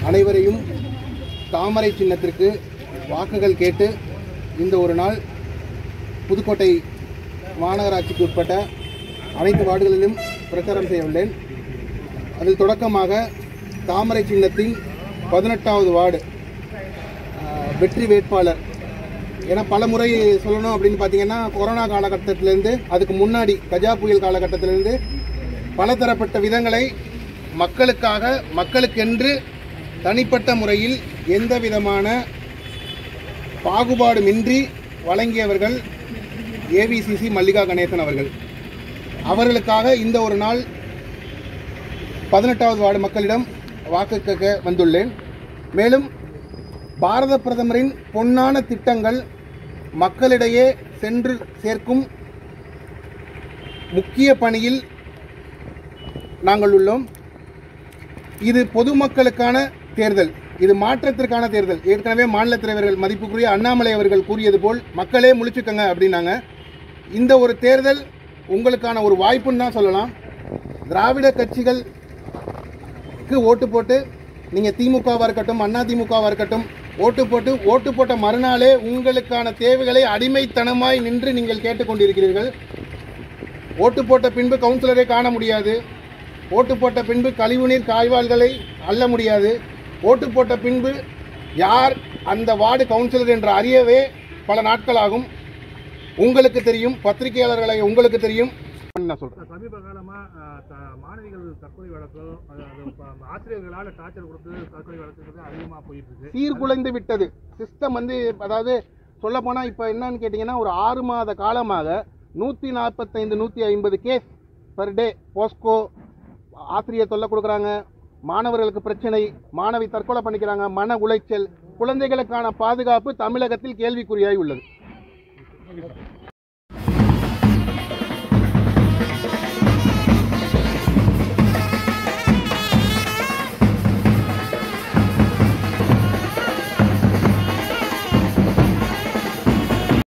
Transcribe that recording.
அனைவரையும் தாமரை சின்னத்திற்கு வாக்குகள் கேட்டு இந்த ஒரு நாள் புதுக்கோட்டை மாநகராட்சிக்கு உட்பட்ட அனைத்து வார்டுகளிலும் பிரச்சாரம் செய்ய உள்ளேன் அதில் தொடக்கமாக தாமரை சின்னத்தின் பதினெட்டாவது வார்டு ஆஹ், வெற்றி வேட்பாளர் ஏன்னா பல முறை சொல்லணும் அப்படின்னு பார்த்தீங்கன்னா கொரோனா காலகட்டத்திலேருந்து அதுக்கு முன்னாடி கஜா புயல் காலகட்டத்திலேருந்து பலதரப்பட்ட விதங்களை மக்களுக்காக மக்களுக்கென்று தனிப்பட்ட முறையில் எந்த விதமான பாகுபாடுமின்றி வழங்கியவர்கள் ஏவிசிசி மல்லிகா கணேசன் அவர்கள் அவர்களுக்காக இந்த ஒரு நாள் பதினெட்டாவது வார்டு மக்களிடம் வாக்கு கேட்க வந்துள்ளேன் மேலும் பாரத பிரதமரின் பொன்னான திட்டங்கள் மக்களிடையே சென்று சேர்க்கும் முக்கிய பணியில் நாங்கள் உள்ளோம் இது பொதுமக்களுக்கான தேர்தல் இது மாற்றத்திற்கான தேர்தல் ஏற்கனவே மாநில தலைவர்கள் மதிப்புக்குரிய அண்ணாமலை அவர்கள் கூறியது போல் மக்களே முழிச்சுக்கங்க அப்படின்னாங்க இந்த ஒரு தேர்தல் உங்களுக்கான ஒரு வாய்ப்புன்னு தான் சொல்லலாம் திராவிட கட்சிகளுக்கு ஓட்டு போட்டு நீங்கள் திமுகவாக இருக்கட்டும் அண்ணா திமுகவாக இருக்கட்டும் ஓட்டு போட்டு ஓட்டு போட்ட மறுநாளே உங்களுக்கான தேவைகளை அடிமைத்தனமாய் நின்று நீங்கள் கேட்டுக்கொண்டிருக்கிறீர்கள் ஓட்டு போட்ட பின்பு கவுன்சிலரை காண முடியாது ஓட்டு போட்ட பின்பு கழிவுநீர் காய்வாள்களை அள்ள முடியாது ஓட்டு போட்ட பின்பு யார் அந்த வார்டு கவுன்சிலர் என்று அறியவே பல நாட்கள் ஆகும் உங்களுக்கு தெரியும் பத்திரிகையாளர்களை உங்களுக்கு தெரியும் நான் சொல்றேன் சமீப காலமா அஹ், த- மாணவிகள் தற்கொலை வழக்கோ அது அது ப- ஆசிரியர்களால் டார்ச்சர் கொடுத்து தற்கொலை வழக்குறது அதிகமாக போயிட்டு இருக்கு சீர்குலைந்து விட்டது சிஸ்டம் வந்து அதாவது சொல்ல போனால் இப்போ என்னன்னு கேட்டிங்கன்னா ஒரு ஆறு மாத காலமாக நூற்றி நாற்பத்தைந்து நூற்றி ஐம்பது கேஸ் பர் டே போஸ்கோ ஆசிரியர் தொல்லை கொடுக்குறாங்க மாணவர்களுக்கு பிரச்சனை மாணவி தற்கொலை பண்ணிக்கிறாங்க மன உளைச்சல் குழந்தைகளுக்கான பாதுகாப்பு தமிழகத்தில் கேள்விக்குறியாய் உள்ளது